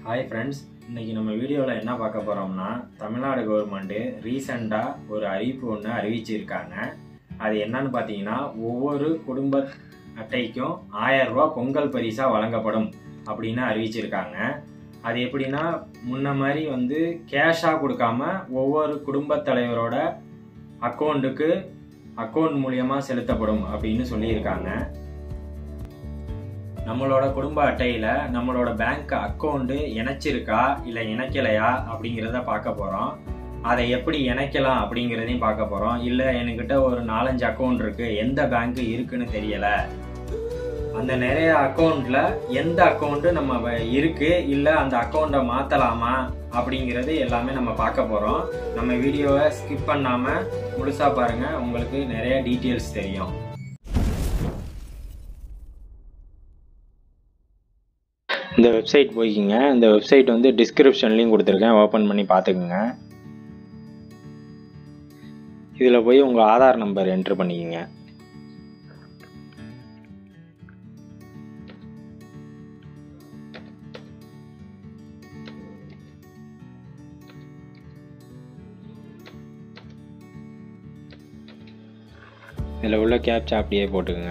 hi friends இன்னைக்கு நம்ம வீடியோவில் என்ன பார்க்க போகிறோம்னா தமிழ்நாடு கவர்மெண்ட்டு ரீசண்டாக ஒரு அறிவிப்பு ஒன்று அறிவிச்சிருக்காங்க அது என்னன்னு பார்த்தீங்கன்னா ஒவ்வொரு குடும்ப அட்டைக்கும் ஆயிரம் ரூபாய் பொங்கல் பரிசாக வழங்கப்படும் அப்படின்னு அறிவிச்சிருக்காங்க அது எப்படின்னா முன்ன மாதிரி வந்து கேஷாக கொடுக்காம ஒவ்வொரு குடும்பத் தலைவரோட அக்கௌண்ட்டுக்கு அக்கௌண்ட் மூலியமாக செலுத்தப்படும் அப்படின்னு சொல்லியிருக்காங்க நம்மளோட குடும்ப அட்டையில் நம்மளோட பேங்க் அக்கௌண்ட்டு இணைச்சிருக்கா இல்லை இணைக்கலையா அப்படிங்கிறத பார்க்க போகிறோம் அதை எப்படி இணைக்கலாம் அப்படிங்கிறதையும் பார்க்க போகிறோம் இல்லை என்கிட்ட ஒரு நாலஞ்சு அக்கௌண்ட் இருக்குது எந்த பேங்க் இருக்குன்னு தெரியலை அந்த நிறைய அக்கௌண்ட்டில் எந்த அக்கௌண்ட்டு நம்ம வ- இருக்கு இல்லை அந்த அக்கௌண்ட்டை மாற்றலாமா அப்படிங்கிறது எல்லாமே நம்ம பார்க்க போகிறோம் நம்ம வீடியோவை ஸ்கிப் பண்ணாமல் முழுசாக பாருங்கள் உங்களுக்கு நிறைய டீட்டெயில்ஸ் தெரியும் இந்த வெப்சைட் போய்க்கிங்க இந்த வெப்சைட் வந்து டிஸ்கிரிப்ஷன்லேயும் கொடுத்துருக்கேன் ஓப்பன் பண்ணி பார்த்துக்குங்க இதில் போய் உங்கள் ஆதார் நம்பர் என்ட்ரு பண்ணிக்கோங்க இதில் உள்ள கேப்சா அப்படியே போட்டுக்குங்க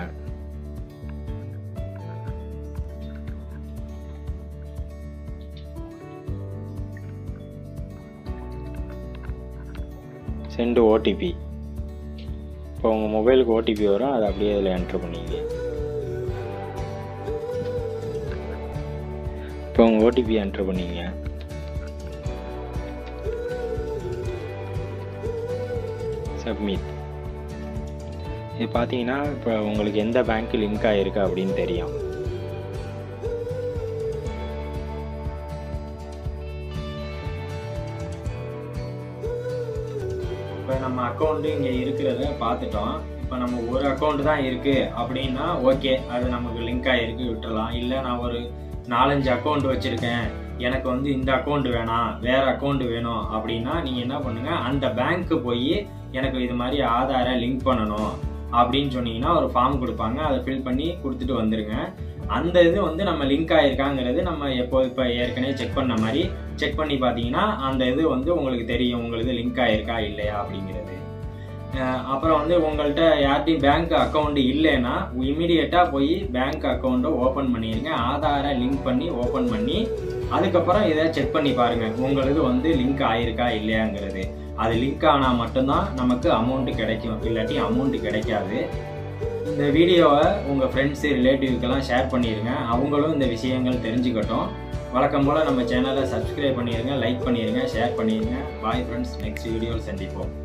சென்ட் ஓடிபி இப்போ உங்கள் மொபைலுக்கு ஓடிபி வரும் அதை அப்படியே இதில் என்ட்ரு பண்ணிங்க இப்போ உங்கள் ஓடிபி என்ட்ரு பண்ணிங்க சப்மிட் இது பார்த்தீங்கன்னா இப்போ உங்களுக்கு எந்த பேங்க் லிங்க் ஆகிருக்கு அப்படின்னு தெரியும் இப்போ நம்ம அக்கௌண்ட்டு இங்கே இருக்கிறத பார்த்துட்டோம் இப்போ நம்ம ஒரு அக்கௌண்ட் தான் இருக்குது அப்படின்னா ஓகே அது நமக்கு லிங்க் ஆகிருக்கு விட்டுறலாம் இல்லை நான் ஒரு நாலஞ்சு அக்கௌண்ட் வச்சுருக்கேன் எனக்கு வந்து இந்த அக்கௌண்ட் வேணாம் வேறு அக்கௌண்ட் வேணும் அப்படின்னா நீங்கள் என்ன பண்ணுங்கள் அந்த பேங்க்கு போய் எனக்கு இது மாதிரி ஆதாரை லிங்க் பண்ணணும் அப்படின்னு சொன்னீங்கன்னா ஒரு ஃபார்ம் கொடுப்பாங்க அதை ஃபில் பண்ணி கொடுத்துட்டு வந்துருங்க அந்த இது வந்து நம்ம லிங்க் ஆயிருக்காங்கிறது நம்ம எப்போ இப்போ ஏற்கனவே செக் பண்ண மாதிரி செக் பண்ணி பார்த்தீங்கன்னா அந்த இது வந்து உங்களுக்கு தெரியும் உங்களுக்கு லிங்க் ஆயிருக்கா இல்லையா அப்படிங்கிறது அஹ் அப்புறம் வந்து உங்கள்கிட்ட யார்ட்டையும் பேங்க் அக்கௌண்ட் இல்லைன்னா இமீடியட்டாக போய் பேங்க் அக்கௌண்ட்டை ஓப்பன் பண்ணிடுங்க ஆதாரை லிங்க் பண்ணி ஓப்பன் பண்ணி அதுக்கப்புறம் இதை செக் பண்ணி பாருங்க உங்களுக்கு வந்து லிங்க் ஆயிருக்கா இல்லையாங்கிறது அது லிங்க் ஆனால் மட்டும்தான் நமக்கு அமௌண்ட் கிடைக்கும் இல்லாட்டி அமௌண்ட் கிடைக்காது இந்த வீடியோவை உங்கள் ஃப்ரெண்ட்ஸு ரிலேட்டிவ்க்கெல்லாம் ஷேர் பண்ணிடுங்க அவங்களும் இந்த விஷயங்கள் தெரிஞ்சுக்கட்டும் வழக்கம் போல் நம்ம சேனலை சப்ஸ்கிரைப் பண்ணிடுங்க லைக் பண்ணிடுங்க ஷேர் பண்ணிடுங்க பாய் ஃப்ரெண்ட்ஸ் நெக்ஸ்ட் வீடியோவில் சந்திப்போம்